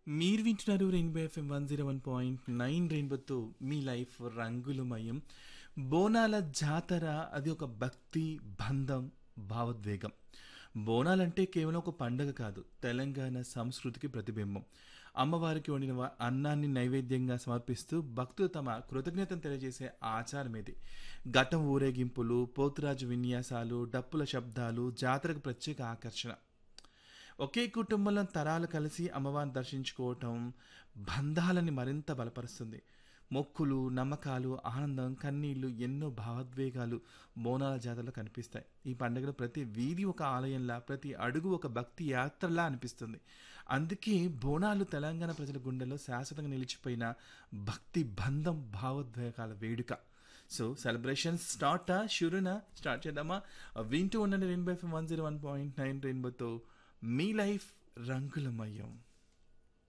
మీరు వింటున్నారు Rainbow FM one zero one point nine రెయిన్బోతో మీ లైఫ్ రంగులమయం బోనాల జాతర అది ఒక భక్తి బంధం భావోద్వేగం బోనాలంటే కేవలం ఒక పండగ కాదు తెలంగాణ సంస్కృతికి ప్రతిబింబం అమ్మవారికి వండిన వా- అన్నాన్ని నైవేద్యంగా సమర్పిస్తూ భక్తులు తమ కృతజ్ఞతను తెలియజేసే ఆచారం ఇది ఘటం ఊరేగింపులు పోతురాజు విన్యాసాలు డప్పుల శబ్దాలు జాతరకు ప్రత్యేక ఆకర్షణ ఒకే కుటుంబంలో తరాలు కలిసి అమ్మవారిని దర్శించుకోవటం బంధాలని మరింత బలపరుస్తుంది మొక్కులు నమ్మకాలు ఆనందం కన్నీళ్లు ఎన్నో భావోద్వేగాలు బోనాల జాతరలో కనిపిస్తాయి ఈ పండుగలో ప్రతి వీధి ఒక ఆలయంలా ప్రతి అడుగు ఒక భక్తి యాత్రలా అనిపిస్తుంది అందుకే బోనాలు తెలంగాణ ప్రజల గుండెల్లో శాశ్వతంగా నిలిచిపోయిన భక్తి బంధం భావోద్వేగాల వేడుక సో సెలబ్రేషన్ స్టార్టా షురునా స్టార్ట్ చేద్దామా వింటూ ఉండండి Rainbow FM one zero one point nine రెయిన్బోతో మీ లైఫ్ రంగులమయం